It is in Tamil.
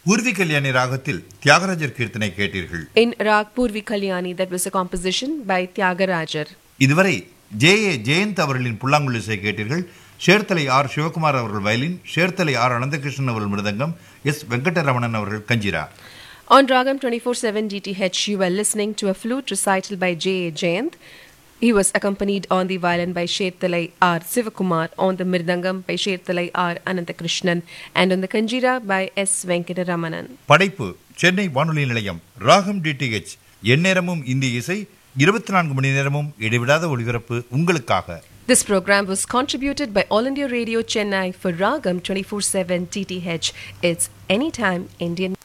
பூர்வி கல்யாணி ராகத்தில் தியாகராஜர் கீர்த்தனை கேட்டீர்கள் In Rag Purvi Kalyani, that was a composition by Tyagarajar. இதுவரை ஜே ஏ ஜெயந்த் அவர்களின் புல்லாங்குழலிசை கேட்டீர்கள் சேர்த்தலை ஆர் சிவகுமார் அவர்கள் வயலின் சேர்த்தலை ஆர் அனந்தகிருஷ்ணன் அவர்கள் மிருதங்கம் எஸ் வெங்கடரமணன் அவர்கள் kanjira On Ragam 24-7 DTH, you were listening to a flute recital by J.A. Jayant. He was accompanied on the violin by Shethalai R. Sivakumar, on the mirdangam by Shethalai R. Anantakrishnan, and on the kanjira by S. Venkataramanan. படைப்பு சென்னை வானொலி நிலையம் ராகம் டிடிஹெச் எந்நேரமும் இந்திய இசை இருபத்தி நான்கு மணி நேரமும் இடைவிடாத ஒளிபரப்பு உங்களுக்காக This program was contributed by All India Radio Chennai for Ragam 24-7 DTH. It's anytime Indian